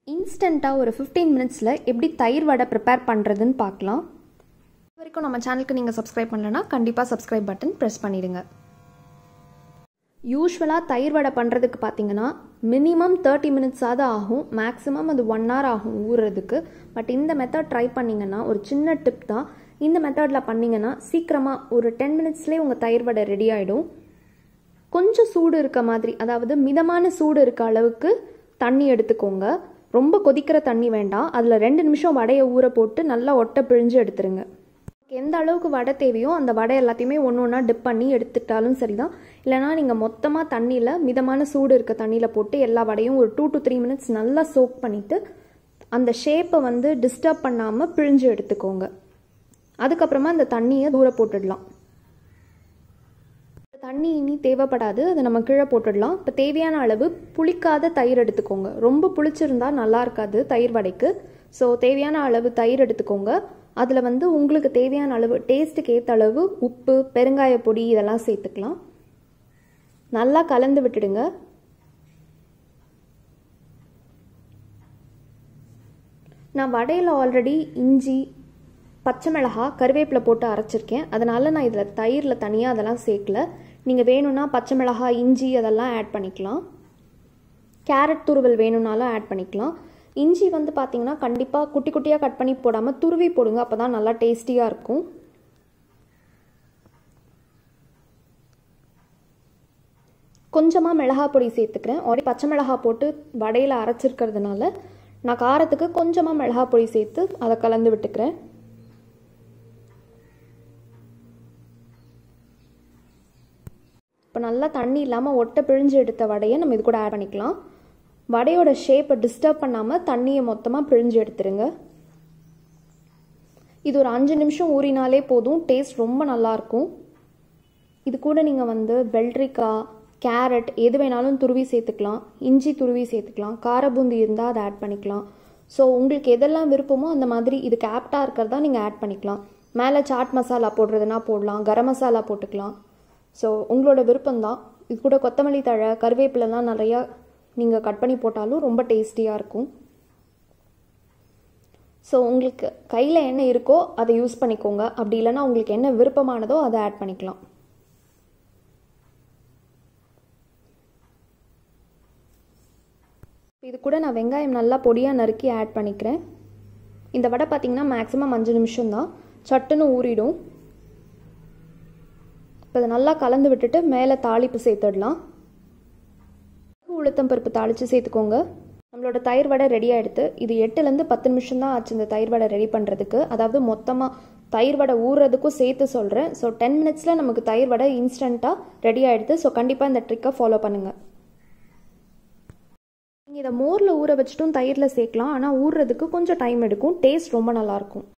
இன்ஸ்டண்ட்டாக ஒரு ஃபிஃப்டீன் மினிட்ஸில் எப்படி தயிர் வடை ப்ரிப்பேர் பண்ணுறதுன்னு பார்க்கலாம் இது வரைக்கும் நம்ம சேனலுக்கு நீங்கள் சப்ஸ்கிரைப் பண்ணலன்னா கண்டிப்பாக சப்ஸ்கிரைப் பட்டன் ப்ரெஸ் பண்ணிடுங்க யூஸ்வலாக தயிர் வடை பண்ணுறதுக்கு பார்த்தீங்கன்னா மினிமம் தேர்ட்டி மினிட்ஸாவது ஆகும் மேக்ஸிமம் அது ஒன் ஹவர் ஆகும் ஊறுறதுக்கு பட் இந்த மெத்தட் ட்ரை பண்ணிங்கன்னா ஒரு சின்ன டிப் தான் இந்த மெத்தடில் பண்ணிங்கன்னா சீக்கிரமாக ஒரு டென் மினிட்ஸ்லேயே உங்கள் தயிர் வடை ரெடி ஆகிடும் கொஞ்சம் சூடு இருக்க மாதிரி அதாவது மிதமான சூடு இருக்க அளவுக்கு தண்ணி எடுத்துக்கோங்க ரொம்ப கொதிக்கிற தண்ணி வேண்டாம் அதில் ரெண்டு நிமிஷம் வடையை ஊற போட்டு நல்லா ஒட்டை பிழிஞ்சு எடுத்துருங்க எந்த அளவுக்கு வடை தேவையோ அந்த வடை எல்லாத்தையுமே ஒன்று ஒன்றா டிப் பண்ணி எடுத்துட்டாலும் சரிதான் இல்லைனா நீங்கள் மொத்தமாக தண்ணியில் மிதமான சூடு இருக்க தண்ணியில் போட்டு எல்லா வடையும் ஒரு டூ டு த்ரீ மினிட்ஸ் நல்லா சோக் பண்ணிவிட்டு அந்த ஷேப்பை வந்து டிஸ்டர்ப் பண்ணாமல் பிழிஞ்சு எடுத்துக்கோங்க அதுக்கப்புறமா அந்த தண்ணியை தூர போட்டுடலாம் தண்ணி இனி தேவைப்படாது அதை நம்ம கீழே போட்டுடலாம் இப்போ தேவையான அளவு புளிக்காத தயிர் எடுத்துக்கோங்க ரொம்ப புளிச்சிருந்தா நல்லா இருக்காது தயிர் வடைக்கு ஸோ தேவையான அளவு தயிர் எடுத்துக்கோங்க அதில் வந்து உங்களுக்கு தேவையான அளவு டேஸ்ட்டுக்கு ஏற்ற அளவு உப்பு பெருங்காய பொடி இதெல்லாம் சேர்த்துக்கலாம் நல்லா கலந்து விட்டுடுங்க நான் வடையில் ஆல்ரெடி இஞ்சி பச்சை மிளகா கருவேப்பிலை போட்டு அரைச்சிருக்கேன் அதனால் நான் இதில் தயிரில் தனியாக அதெல்லாம் சேர்க்கல நீங்கள் வேணும்னா பச்சை மிளகா இஞ்சி அதெல்லாம் ஆட் பண்ணிக்கலாம் கேரட் துருவல் வேணும்னாலும் ஆட் பண்ணிக்கலாம் இஞ்சி வந்து பார்த்தீங்கன்னா கண்டிப்பாக குட்டி குட்டியாக கட் பண்ணி போடாமல் துருவி போடுங்க அப்போ தான் நல்லா டேஸ்டியாக இருக்கும் கொஞ்சமாக மிளகா பொடி சேர்த்துக்கிறேன் ஒரே பச்சை மிளகா போட்டு வடையில் அரைச்சிருக்கிறதுனால நான் காரத்துக்கு கொஞ்சமாக மிளகா பொடி சேர்த்து அதை கலந்து விட்டுக்கிறேன் இப்போ நல்லா தண்ணி இல்லாமல் ஒட்டை பிழிஞ்சு எடுத்த வடையை நம்ம இது கூட ஆட் பண்ணிக்கலாம் வடையோட ஷேப்பை டிஸ்டர்ப் பண்ணாமல் தண்ணியை மொத்தமாக பிழிஞ்சு எடுத்துருங்க இது ஒரு அஞ்சு நிமிஷம் ஊறினாலே போதும் டேஸ்ட் ரொம்ப நல்லாயிருக்கும் இது கூட நீங்கள் வந்து வெள்ளரிக்காய் கேரட் எது வேணாலும் துருவி சேர்த்துக்கலாம் இஞ்சி துருவி சேர்த்துக்கலாம் காரபூந்தி இருந்தால் அதை ஆட் பண்ணிக்கலாம் ஸோ உங்களுக்கு எதெல்லாம் விருப்பமோ அந்த மாதிரி இதுக்கு ஆப்டாக இருக்கிறதா நீங்கள் ஆட் பண்ணிக்கலாம் மேலே சாட் மசாலா போடுறதுனா போடலாம் கரம் மசாலா போட்டுக்கலாம் ஸோ உங்களோட விருப்பம்தான் இது கூட கொத்தமல்லி தழை கருவேப்பிலெலாம் நிறையா நீங்கள் கட் பண்ணி போட்டாலும் ரொம்ப டேஸ்டியாக இருக்கும் ஸோ உங்களுக்கு கையில் என்ன இருக்கோ அதை யூஸ் பண்ணிக்கோங்க அப்படி இல்லைன்னா உங்களுக்கு என்ன விருப்பமானதோ அதை ஆட் பண்ணிக்கலாம் இது கூட நான் வெங்காயம் நல்லா பொடியாக நறுக்கி ஆட் பண்ணிக்கிறேன் இந்த வடை பார்த்திங்கன்னா மேக்ஸிமம் அஞ்சு நிமிஷம் தான் சட்டுன்னு ஊறிடும் இப்போ அதை நல்லா கலந்து விட்டுட்டு மேலே தாளிப்பு சேர்த்துடலாம் உளுத்தம் பருப்பு தாளித்து சேர்த்துக்கோங்க நம்மளோட தயிர் வடை ரெடி ஆகிடுது இது எட்டுலேருந்து பத்து நிமிஷம் தான் ஆச்சு இந்த தயிர் வடை ரெடி பண்ணுறதுக்கு அதாவது மொத்தமாக தயிர் வடை ஊறுறதுக்கும் சேர்த்து சொல்கிறேன் ஸோ டென் மினிட்ஸில் நமக்கு தயிர் வடை இன்ஸ்டண்ட்டாக ரெடி ஆகிடுது ஸோ கண்டிப்பாக இந்த ட்ரிக்கை ஃபாலோ பண்ணுங்கள் நீங்கள் இதை மோரில் ஊற வச்சுட்டும் தயிரில் சேர்க்கலாம் ஆனால் ஊறுறதுக்கு கொஞ்சம் டைம் எடுக்கும் டேஸ்ட் ரொம்ப நல்லாயிருக்கும்